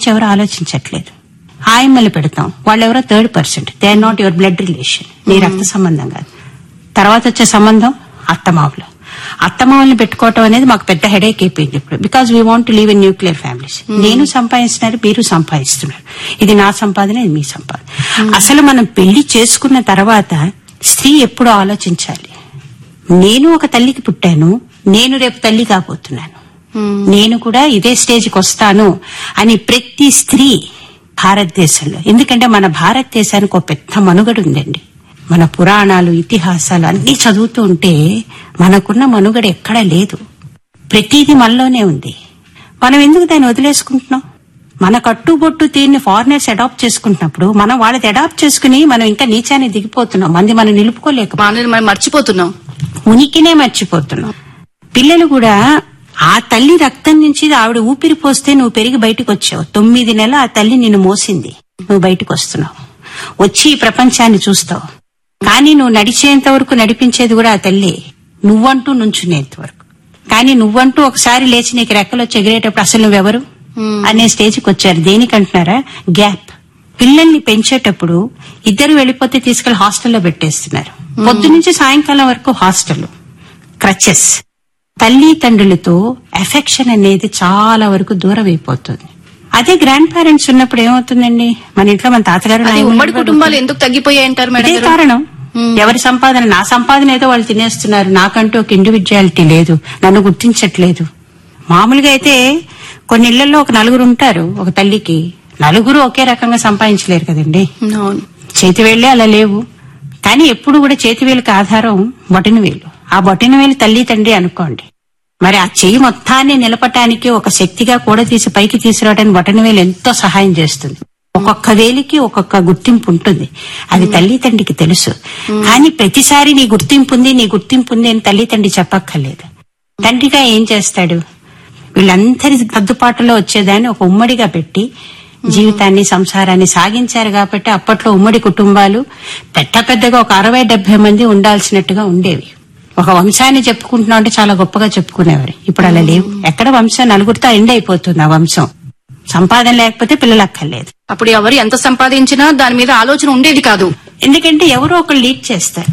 ఎవరు ఆలోచించట్లేదు ఆయమ్మలు పెడతాం వాళ్ళు ఎవరో third percent they are not your blood relation నీ రక్త సంబంధం కాదు తర్వాత వచ్చే సంబంధం అత్తమావులు అత్తమావుల్ని పెట్టుకోవటం అనేది మాకు పెద్ద హెడేక్ అయిపోయింది ఇప్పుడు because we want to live in nuclear families నేను సంపాదిస్తున్నారు మీరు సంపాదిస్తున్నారు ఇది నా సంపాదన ఇది మీ సంపాదన అసలు మనం పెళ్లి చేసుకున్న తర్వాత స్త్రీ ఎప్పుడు ఆలోచించాలి నేను ఒక తల్లికి పుట్టాను నేను రేపు తల్లి కాబోతున్నాను నేను కూడా ఇదే స్టేజ్కి వస్తాను అని ప్రతి స్త్రీ భారతదేశంలో ఎందుకంటే మన భారతదేశానికి ఒక పెద్ద మనుగడ ఉందండి మన పురాణాలు ఇతిహాసాలు అన్ని చదువుతూ ఉంటే మనకున్న మనుగడ ఎక్కడా లేదు ప్రతిదీ మనలోనే ఉంది మనం ఎందుకు దాన్ని వదిలేసుకుంటున్నాం మన కట్టుబొట్టు తీరిని ఫారినర్స్ అడాప్ట్ చేసుకుంటున్నప్పుడు మనం వాళ్ళది అడాప్ట్ చేసుకుని మనం ఇంకా నీచాన్ని దిగిపోతున్నాం మంది మనం నిలుపుకోలేక మనల్ని మనం మర్చిపోతున్నాం ఉనికినే మర్చిపోతున్నాం పిల్లలు కూడా ఆ తల్లి రక్తం నుంచి ఆవిడ ఊపిరి పోస్తే నువ్వు పెరిగి బయటకు వచ్చావు తొమ్మిది నెలలు ఆ తల్లి నిన్ను మోసింది నువ్వు బయటకు వస్తున్నావు వచ్చి ఈ ప్రపంచాన్ని చూస్తావు కానీ నువ్వు నడిచేంత వరకు నడిపించేది కూడా ఆ తల్లి నువ్వంటూ నుంచునేంత వరకు కానీ నువ్వంటూ ఒకసారి లేచి నీకు రెక్కలు వచ్చి ఎగిరేటప్పుడు అసలు నువ్వెవరు అనే స్టేజ్కి వచ్చారు దేనికంటున్నారా గ్యాప్ పిల్లల్ని పెంచేటప్పుడు ఇద్దరు వెళ్ళిపోతే తీసుకెళ్లి హాస్టల్లో పెట్టేస్తున్నారు పొద్దు నుంచి సాయంకాలం వరకు హాస్టల్ క్రచెస్ తల్లి తండ్రులతో ఎఫెక్షన్ అనేది చాలా వరకు దూరం అయిపోతుంది అదే గ్రాండ్ పేరెంట్స్ ఉన్నప్పుడు ఏమవుతుందండి మన ఇంట్లో మన తాతగారు అది నాయనమ్మ ఉమ్మడి కూడా కుటుంబాలు ఎందుకు తగ్గిపోయాయి అంటారు మేడం ఇదే గారు? కారణం ఎవరి సంపాదన నా సంపాదన ఏదో వాళ్ళు తినేస్తున్నారు నాకంటూ ఒక ఇండివిజువాలిటీ లేదు నన్ను గుర్తించట్లేదు మామూలుగా అయితే కొన్ని ఇళ్లలో ఒక నలుగురు ఉంటారు ఒక తల్లికి నలుగురు ఒకే రకంగా సంపాదించలేరు కదండి అవును చేతి వేళ్లే అలా లేవు కానీ ఎప్పుడు కూడా చేతి వేలుకి ఆధారం బొటన వేలు ఆ బొటన వేలు తల్లి తండ్రి అనుకోండి మరి ఆ చెయ్యి మొత్తాన్ని నిలపటానికి ఒక శక్తిగా కూడా తీసి పైకి తీసుకురావడానికి బొటన వేలు ఎంతో సహాయం చేస్తుంది ఒక్కొక్క వేలికి ఒక్కొక్క గుర్తింపు ఉంటుంది అది తల్లి తండ్రికి తెలుసు కానీ ప్రతిసారి నీ గుర్తింపు ఉంది నీ గుర్తింపు ఉంది అని తల్లి తండ్రి చెప్పక్కర్లేదు తండ్రిగా ఏం చేస్తాడు వీళ్ళందరి సర్దుబాటులో వచ్చేదాన్ని ఒక ఉమ్మడిగా పెట్టి జీవితాన్ని సంసారాన్ని సాగించారు కాబట్టి అప్పట్లో ఉమ్మడి కుటుంబాలు పెద్ద పెద్దగా ఒక అరవై డెబ్బై మంది ఉండాల్సినట్టుగా ఉండేవి ఒక వంశాన్ని చెప్పుకుంటున్నాం అంటే చాలా గొప్పగా చెప్పుకునేవారు ఇప్పుడు అలా లేవు ఎక్కడ వంశం నలుగురితో ఎండ్ అయిపోతుంది ఆ వంశం సంపాదన లేకపోతే పిల్లలు అక్కర్లేదు అప్పుడు ఎవరు ఎంత సంపాదించినా దాని మీద ఆలోచన ఉండేది కాదు ఎందుకంటే ఎవరో ఒకరు లీడ్ చేస్తారు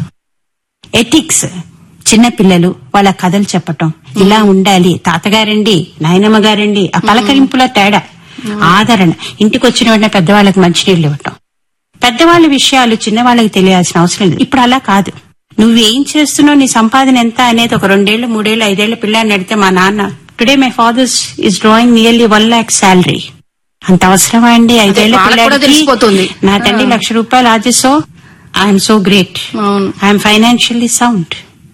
ఎథిక్స్ చిన్న పిల్లలు వాళ్ళ కథలు చెప్పటం ఇలా ఉండాలి తాతగారండి నాయనమ్మ గారండి ఆ పలకరింపులో తేడా ఆదరణ ఇంటికి వచ్చిన వెంటనే పెద్దవాళ్ళకి మంచినీళ్ళు ఇవ్వటం పెద్దవాళ్ళ విషయాలు చిన్నవాళ్ళకి తెలియాల్సిన అవసరం లేదు ఇప్పుడు అలా కాదు నువ్వేం చేస్తున్నావు నీ సంపాదన ఎంత అనేది ఒక రెండేళ్లు మూడేళ్లు ఐదేళ్ల పిల్లాన్ని అడిగితే మా నాన్న today my fathers is drawing nearly one lakh salary అంత అవసరమా అండి ఐదేళ్ల వాళ్ళకు కూడా పిల్లాడికి తెలిసిపోతుంది. నా తండ్రి లక్ష రూపాయలు ఆర్జిసో ఐఎమ్ సో గ్రేట్ అవును ఐఎమ్ ఫైనాన్షియల్లీ సౌండ్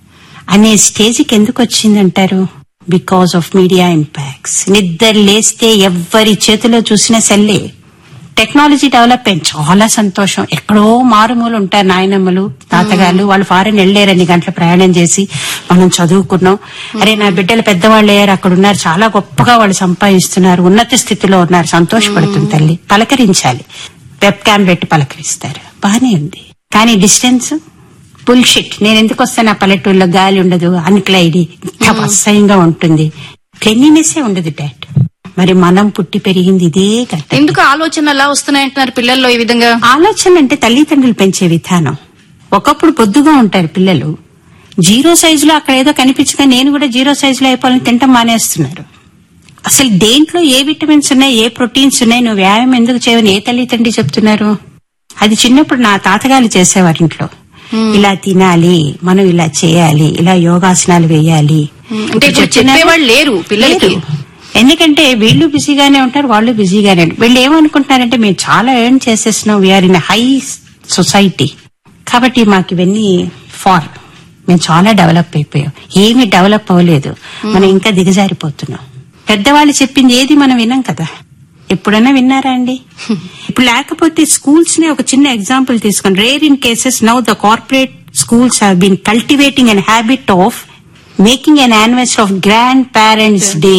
అనే స్టేజ్కి ఎందుకు వచ్చిందంటారు బికాస్ ఆఫ్ మీడియా ఇంపాక్ట్స్ నిద్ర లేస్తే ఎవ్వరి చేతిలో చూసిన సెల్లే టెక్నాలజీ డెవలప్మెంట్ చాలా సంతోషం ఎక్కడో మారుమూలు ఉంటారు నాయనమ్మలు తాతగారు వాళ్ళు ఫారెన్ వెళ్ళారు అన్ని గంటల ప్రయాణం చేసి మనం చదువుకున్నాం అరే నా బిడ్డలు పెద్దవాళ్ళు అయ్యారు అక్కడ ఉన్నారు చాలా గొప్పగా వాళ్ళు సంపాదిస్తున్నారు ఉన్నత స్థితిలో ఉన్నారు సంతోషపడుతుంది తల్లి పలకరించాలి వెబ్ క్యామ్ పెట్టి పలకరిస్తారు బానే ఉంది కానీ డిస్టెన్స్ బుల్షిట్ నేను ఎందుకు వస్తాను ఆ పల్లెటూరులో గాలి ఉండదు అన్క్లైడి ఇంత అసహ్యంగా ఉంటుంది క్లెన్లీనెస్ ఉండదు డాడ్ మరి మనం పుట్టి పెరిగింది ఇదే గట్ట ఎందుకు ఆలోచన ఎలా వస్తున్నాయి అంటున్నారు పిల్లల్లో ఈ విధంగా ఆలోచన అంటే తల్లిదండ్రులు పెంచే విధానం ఒకప్పుడు పొద్దుగా ఉంటారు పిల్లలు జీరో సైజులో అక్కడ ఏదో కనిపించగా నేను కూడా జీరో సైజులో అయిపోవాలని తింటాం మానేస్తున్నారు అసలు దేంట్లో ఏ విటమిన్స్ ఉన్నాయి ఏ ప్రోటీన్స్ ఉన్నాయి నువ్వు వ్యాయామం ఎందుకు చేయవని ఏ తల్లి తండ్రి చెప్తున్నారు అది చిన్నప్పుడు నా తాతగారు చేసేవారు ఇంట్లో ఇలా తినాలి మనం ఇలా చేయాలి ఇలా యోగాసనాలు వేయాలి అంటే ఇప్పుడు చెప్పేవాళ్ళు లేరు పిల్లలకి లేదు. ఎందుకంటే వీళ్ళు బిజీగానే ఉంటారు వాళ్ళు బిజీగానే ఉంటారు. వీళ్ళు ఏమనుకుంటున్నారంటే మేము చాలా ఎర్న్ చేసేస్తున్నాం వీఆర్ ఇన్ హై సొసైటీ కాబట్టి మాకు ఇవన్నీ ఫార్ మేము చాలా డెవలప్ అయిపోయాం ఏమీ డెవలప్ అవ్వలేదు మనం ఇంకా దిగజారిపోతున్నాం పెద్దవాళ్ళు చెప్పింది ఏది మనం వినం కదా ఎప్పుడైనా విన్నారా అండి ఇప్పుడు లేకపోతే స్కూల్స్ నే ఒక చిన్న ఎగ్జాంపుల్ తీసుకోండి rare in cases now the corporate schools have been cultivating an habit of making an anniversary of grandparents day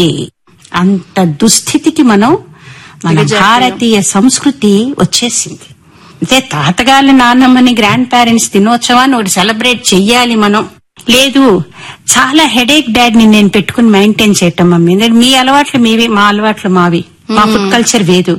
అంత దుస్థితికి మనం మన దిగజారిపోయాం. భారతీయ సంస్కృతి వచ్చేసింది అంటే తాతగాళ్ళ నాన్నమ్మని గ్రాండ్ పేరెంట్స్ దినోత్సవాన్ని ఒకటి సెలబ్రేట్ చెయ్యాలి మనం లేదు చాలా హెడేక్ డాడ్ ని నేను పెట్టుకుని మెయింటైన్ చేయటం మమ్మీ ఎందుకంటే మీ అలవాట్లు మీవి మా అలవాట్లు మావి మా ఫుడ్ కల్చర్ వేదు